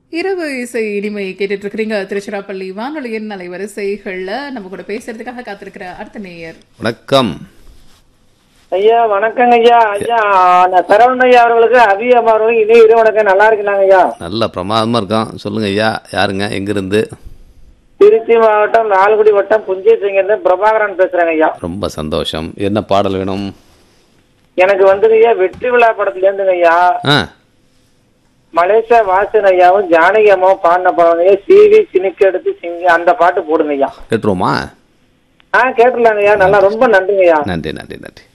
இரவு இசை இனிமை கேட்டுட்டு இருக்கிறீங்க திருச்சிராப்பள்ளி வானொலியின் அலைவரிசைகள்ல நம்ம கூட பேசுறதுக்காக காத்திருக்கிற அடுத்த நேயர் வணக்கம் ஐயா வணக்கங்க ஐயா ஐயா நான் சரவணன் ஐயா அவர்களுக்கு அபி அம்மா அவர்களுக்கு இனிய இரு வணக்கம் நல்லா இருக்கலாங்க ஐயா நல்ல பிரமாதமாக இருக்கோம் சொல்லுங்க ஐயா யாருங்க எங்கிருந்து திருச்சி மாவட்டம் லால்குடி வட்டம் புஞ்சை சிங்கிருந்து பிரபாகரன் பேசுறேங்க ஐயா ரொம்ப சந்தோஷம் என்ன பாடல் வேணும் எனக்கு வந்துங்க ஐயா வெற்றி விழா படத்துல இருந்துங்க ஐயா ஆ மலேசியா வாசன் ஐயாவும் ஜானகி அம்மாவும் பாடின படம் ஐயா சிவி சினிக்கு எடுத்து சிங்கி அந்த பாட்டு போடுங்க ஐயா கேட்டுருவோமா ஆ கேட்டுலாங்க ஐயா நல்லா ரொம்ப நன்றிங்க ஐயா நன்றி நன்றி நன்றி